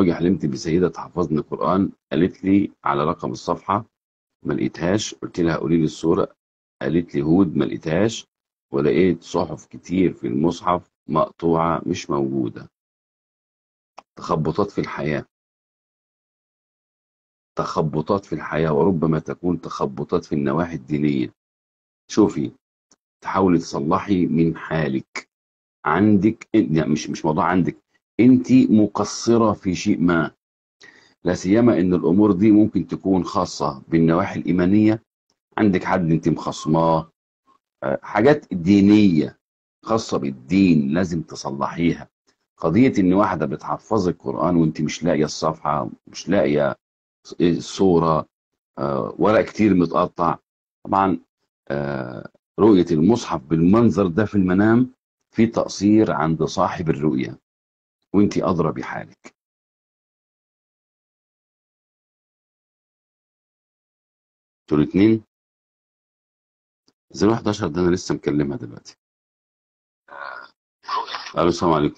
زواجي حلمت بسيدة تحفظني القرآن قالت لي على رقم الصفحة ما لقيتهاش قلت لها قولي لي الصورة قالت لي هود ما لقيتهاش ولقيت صحف كتير في المصحف مقطوعة مش موجودة تخبطات في الحياة تخبطات في الحياة وربما تكون تخبطات في النواحي الدينية شوفي تحاولي تصلحي من حالك عندك لا مش مش موضوع عندك انت مقصرة في شيء ما لا سيما ان الامور دي ممكن تكون خاصة بالنواحي الايمانية عندك حد انت مخصماه آه، حاجات دينية خاصة بالدين لازم تصلحيها قضية ان واحدة بتحفظك قرآن وانت مش لاقية الصفحة مش لاقية الصورة آه، ورق كتير متقطع طبعا آه، رؤية المصحف بالمنظر ده في المنام في تقصير عند صاحب الرؤية وانت أدرى بحالك دول اتنين 011 ده انا لسه مكلمها دلوقتي الو السلام عليكم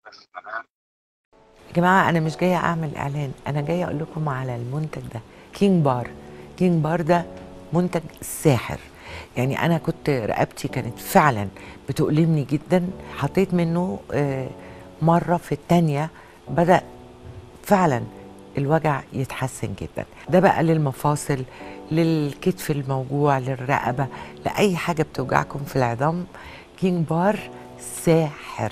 يا جماعة أنا مش جاية أعمل إعلان أنا جاية أقول لكم على المنتج ده كينج بار كينج بار ده منتج ساحر يعني أنا كنت رقبتي كانت فعلا بتؤلمني جدا حطيت منه آه، مرة في التانية بدأ فعلا الوجع يتحسن جدا ده بقى للمفاصل للكتف الموجوع للرقبة لأي حاجة بتوجعكم في العظام كينج بار ساحر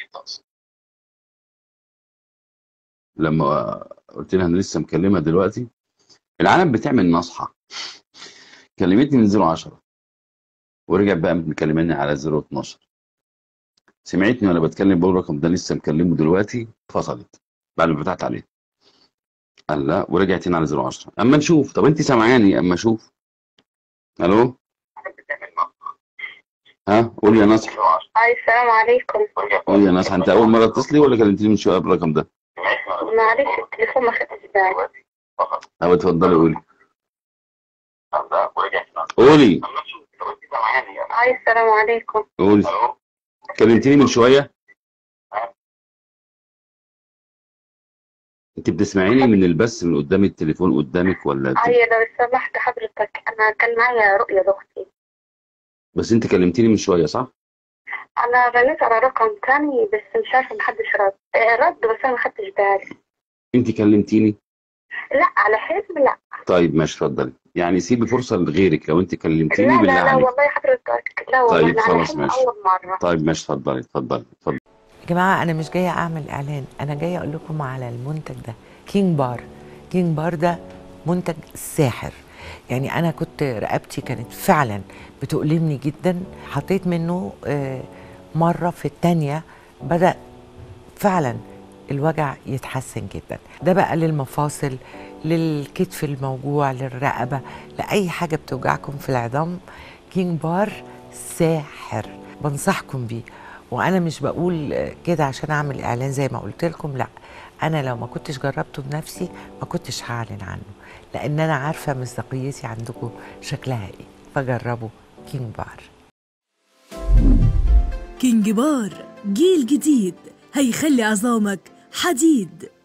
لما قلت لها انا لسه مكلمها دلوقتي العالم بتعمل نصحة كلمتني من 010 ورجعت بقى مكلماني على 012 سمعتني وانا بتكلم بقول الرقم ده لسه مكلمه دلوقتي فصلت بعد ما فتحت عليه قال لا ورجعت هنا على 010 اما نشوف طب انت سامعاني اما اشوف الو ها قولي يا نصح هاي السلام عليكم قولي يا نصح انت اول مره تتصلي ولا كلمتني من شويه بالرقم ده معلش التليفون ما خدتش بالي او اتفضلي قولي قولي هاي السلام عليكم قولي كلمتني من شويه انت بتسمعيني من البث من قدام التليفون قدامك ولا بت... هاي لو سمحت حضرتك انا كان معايا رؤية لاختي بس انت كلمتني من شويه صح انا رنيت على رقم تاني بس مش عارفه محدش رد آه، رد بس انا ما خدتش بالي انت كلمتيني لا على حلم لا طيب ماشي اتفضلي يعني سيبي فرصه لغيرك لو انت كلمتيني لا بالله لا لا عليك والله حضرتك لا والله طيب أنا على خلاص حلم ماشي. اول مرة طيب ماشي اتفضلي اتفضلي اتفضلي يا جماعة أنا مش جاية أعمل إعلان أنا جاية أقول لكم على المنتج ده كينج بار كينج بار ده منتج ساحر يعني أنا كنت رقبتي كانت فعلا بتؤلمني جدا حطيت منه آه، مرة في التانية بدأ فعلا الوجع يتحسن جدا ده بقى للمفاصل للكتف الموجوع للرقبة لأي حاجة بتوجعكم في العظام كينج بار ساحر بنصحكم بيه وانا مش بقول كده عشان اعمل اعلان زي ما قلت لكم لا انا لو ما كنتش جربته بنفسي ما كنتش هعلن عنه لان انا عارفه مصداقيتي عندكم شكلها ايه فجربوا كينج بار كينج بار جيل جديد هيخلي عظامك حديد